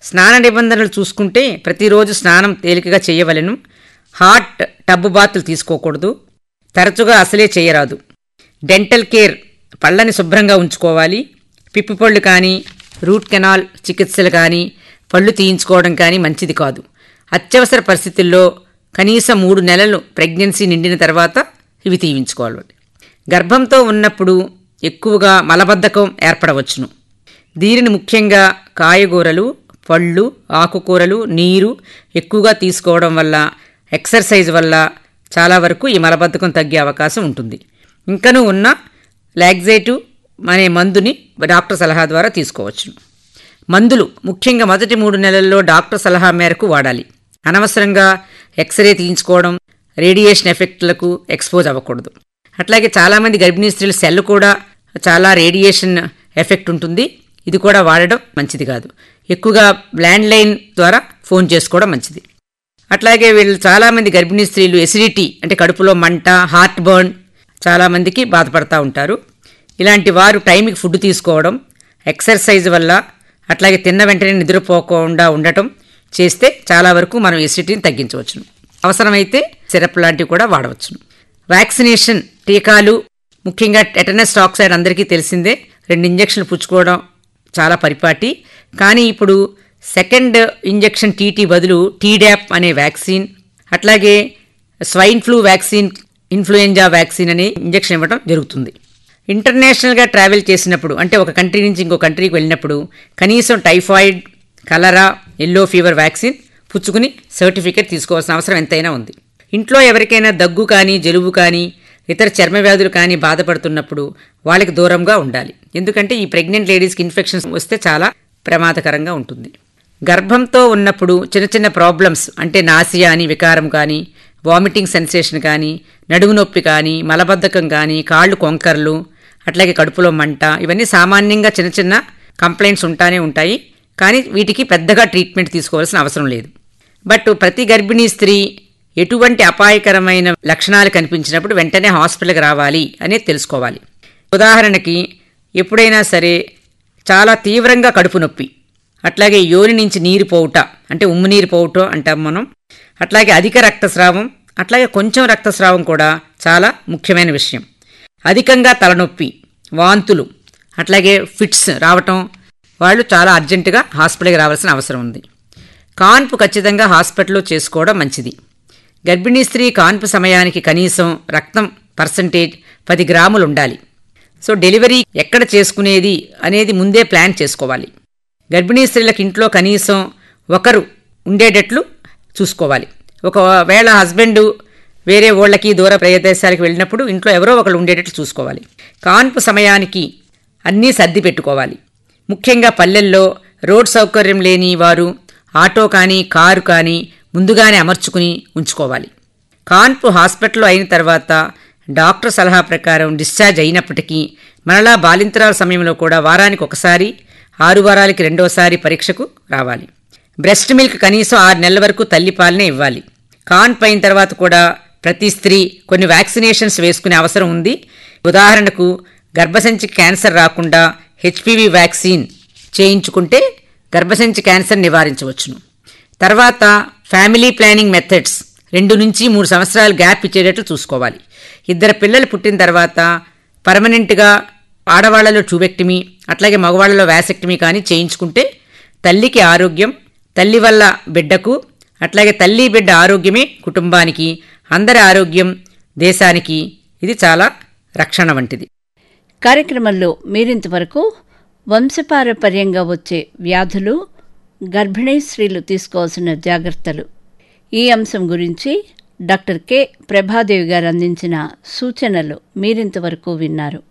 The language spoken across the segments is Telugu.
స్నాన నిబంధనలు చూసుకుంటే ప్రతిరోజు స్నానం తేలికగా చేయవలెను హాట్ టబ్బు బాతులు తీసుకోకూడదు తరచుగా అసలే చేయరాదు డెంటల్ కేర్ పళ్ళని శుభ్రంగా ఉంచుకోవాలి పిప్పి పళ్ళు కానీ రూట్ కెనాల్ చికిత్సలు కానీ పళ్ళు తీయించుకోవడం కానీ మంచిది కాదు అత్యవసర పరిస్థితుల్లో కనీసం మూడు నెలలు ప్రెగ్నెన్సీ నిండిన తర్వాత ఇవి తీయించుకోవాలి గర్భంతో ఉన్నప్పుడు ఎక్కువగా మలబద్ధకం ఏర్పడవచ్చును దీనిని ముఖ్యంగా కాయగూరలు పళ్ళు ఆకుకూరలు నీరు ఎక్కువగా తీసుకోవడం వల్ల ఎక్సర్సైజ్ వల్ల చాలా వరకు ఈ మలబద్ధకం తగ్గే అవకాశం ఉంటుంది ఇంకనూ ఉన్న లాగ్జేటివ్ అనే మందుని డాక్టర్ సలహా ద్వారా తీసుకోవచ్చును మందులు ముఖ్యంగా మొదటి మూడు నెలల్లో డాక్టర్ సలహా మేరకు వాడాలి అనవసరంగా ఎక్స్రే తీయించుకోవడం రేడియేషన్ ఎఫెక్ట్లకు ఎక్స్పోజ్ అవ్వకూడదు అట్లాగే చాలామంది గర్భిణీ స్త్రీల సెల్ కూడా చాలా రేడియేషన్ ఎఫెక్ట్ ఉంటుంది ఇది కూడా వాడడం మంచిది కాదు ఎక్కువగా ల్యాండ్ లైన్ ద్వారా ఫోన్ చేసుకోవడం మంచిది అట్లాగే వీళ్ళు చాలామంది గర్భిణీ స్త్రీలు ఎసిడిటీ అంటే కడుపులో మంట హార్ట్ బర్న్ చాలామందికి బాధపడతా ఉంటారు ఇలాంటి వారు టైంకి ఫుడ్ తీసుకోవడం ఎక్సర్సైజ్ వల్ల అట్లాగే తిన్న వెంటనే నిద్రపోకుండా ఉండటం చేస్తే చాలా వరకు మనం ఎసిడిటీని తగ్గించవచ్చును అవసరమైతే సిరప్ లాంటివి కూడా వాడవచ్చును వ్యాక్సినేషన్ టీకాలు ముఖ్యంగా టెటనస్ ఆక్సైడ్ అందరికీ తెలిసిందే రెండు ఇంజక్షన్లు పుచ్చుకోవడం చాలా పరిపాటి కానీ ఇప్పుడు సెకండ్ ఇంజెక్షన్ టీటీ బదులు టీడాప్ అనే వ్యాక్సిన్ అట్లాగే swine flu vaccine influenza vaccine అనే ఇంజెక్షన్ ఇవ్వడం జరుగుతుంది ఇంటర్నేషనల్గా ట్రావెల్ చేసినప్పుడు అంటే ఒక కంట్రీ నుంచి ఇంకో కంట్రీకి వెళ్ళినప్పుడు కనీసం typhoid cholera yellow fever vaccine పుచ్చుకుని సర్టిఫికేట్ తీసుకోవాల్సిన అవసరం ఎంతైనా ఉంది ఇంట్లో ఎవరికైనా దగ్గు కానీ జలుబు కానీ ఇతర చర్మ వ్యాధులు కానీ బాధపడుతున్నప్పుడు వాళ్ళకి దూరంగా ఉండాలి ఎందుకంటే ఈ ప్రెగ్నెంట్ లేడీస్కి ఇన్ఫెక్షన్స్ వస్తే చాలా ప్రమాదకరంగా ఉంటుంది గర్భంతో ఉన్నప్పుడు చిన్న చిన్న ప్రాబ్లమ్స్ అంటే నాసియా అని వికారం కానీ వామిటింగ్ సెన్సేషన్ కానీ నడుము నొప్పి కానీ మలబద్ధకం కానీ కాళ్ళు కొంకర్లు అట్లాగే కడుపులో మంట ఇవన్నీ సామాన్యంగా చిన్న చిన్న కంప్లైంట్స్ ఉంటానే ఉంటాయి కానీ వీటికి పెద్దగా ట్రీట్మెంట్ తీసుకోవాల్సిన అవసరం లేదు బట్ ప్రతి గర్భిణీ స్త్రీ ఎటువంటి అపాయకరమైన లక్షణాలు కనిపించినప్పుడు వెంటనే హాస్పిటల్కి రావాలి అనేది తెలుసుకోవాలి ఉదాహరణకి ఎప్పుడైనా సరే చాలా తీవ్రంగా కడుపు నొప్పి అట్లాగే యోని నుంచి నీరు పోవుట అంటే ఉమ్ము నీరు పోవటం అంటాం మనం అట్లాగే అధిక రక్తస్రావం అట్లాగే కొంచెం రక్తస్రావం కూడా చాలా ముఖ్యమైన విషయం అధికంగా తలనొప్పి వాంతులు అట్లాగే ఫిట్స్ రావటం వాళ్ళు చాలా అర్జెంటుగా హాస్పిటల్కి రావాల్సిన అవసరం ఉంది కాన్పు ఖచ్చితంగా హాస్పిటల్లో చేసుకోవడం మంచిది గర్భిణీ స్త్రీ కాన్పు సమయానికి కనీసం రక్తం పర్సంటేజ్ పది గ్రాములు ఉండాలి సో డెలివరీ ఎక్కడ చేసుకునేది అనేది ముందే ప్లాన్ చేసుకోవాలి గర్భిణీ స్త్రీలకు ఇంట్లో కనీసం ఒకరు ఉండేటట్లు చూసుకోవాలి ఒకవేళ హస్బెండ్ వేరే ఊళ్ళకి దూర ప్రదేశాలకు వెళ్ళినప్పుడు ఇంట్లో ఎవరో ఒకరు ఉండేటట్లు చూసుకోవాలి కాన్పు సమయానికి అన్నీ సర్ది పెట్టుకోవాలి ముఖ్యంగా పల్లెల్లో రోడ్ సౌకర్యం లేని వారు ఆటో కానీ కారు కానీ ముందుగానే అమర్చుకుని ఉంచుకోవాలి కాన్పు హాస్పిటల్లో అయిన తర్వాత డాక్టర్ సలహా ప్రకారం డిశ్చార్జ్ అయినప్పటికీ మరలా బాలింతరాల సమయంలో కూడా వారానికి ఒకసారి ఆరు వారాలకి రెండోసారి పరీక్షకు రావాలి బ్రెస్ట్ మిల్క్ కనీసం ఆరు నెలల వరకు తల్లిపాలనే ఇవ్వాలి కాన్పు అయిన తర్వాత కూడా ప్రతి స్త్రీ కొన్ని వ్యాక్సినేషన్స్ వేసుకునే అవసరం ఉంది ఉదాహరణకు గర్భసంచి క్యాన్సర్ రాకుండా హెచ్పివి వ్యాక్సిన్ చేయించుకుంటే గర్భసంచి క్యాన్సర్ నివారించవచ్చును తర్వాత ఫ్యామిలీ ప్లానింగ్ మెథడ్స్ రెండు నుంచి మూడు సంవత్సరాలు గ్యాప్ ఇచ్చేటట్లు చూసుకోవాలి ఇద్దరు పిల్లలు పుట్టిన తర్వాత పర్మనెంట్గా ఆడవాళ్లలో ట్యూబెక్టమీ అట్లాగే మగవాళ్లలో వ్యాసెక్టమీ కానీ చేయించుకుంటే తల్లికి ఆరోగ్యం తల్లి వల్ల బిడ్డకు అట్లాగే తల్లి బిడ్డ ఆరోగ్యమే కుటుంబానికి అందరి ఆరోగ్యం దేశానికి ఇది చాలా రక్షణ వంటిది కార్యక్రమంలో మీరింతవరకు వంశపారపర్యంగా వచ్చే వ్యాధులు గర్భిణీ స్త్రీలు తీసుకోవాల్సిన జాగ్రత్తలు ఈ అంశం గురించి డాక్టర్ కె ప్రభాదేవి గారు అందించిన సూచనలు మీరింతవరకు విన్నారు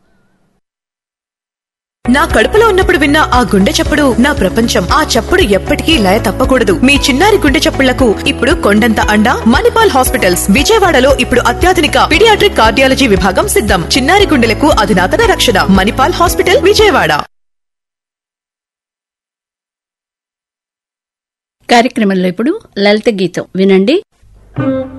నా కడుపులో ఉన్నప్పుడు విన్న ఆ గుండె చప్పుడు నా ప్రపంచం ఆ చప్పుడు ఎప్పటికీ లయ తప్పకూడదు మీ చిన్నారి గుండె చప్పుళ్లకు ఇప్పుడు కొండంత అండ మణిపాల్ హాస్పిటల్స్ విజయవాడలో ఇప్పుడు అత్యాధునిక పిడియాట్రిక్ కార్డియాలజీ విభాగం సిద్ధం చిన్నారి గుండెలకు అధునాతన రక్షణ మణిపాల్ హాస్పిటల్ విజయవాడ కార్యక్రమంలో ఇప్పుడు లలిత గీతం వినండి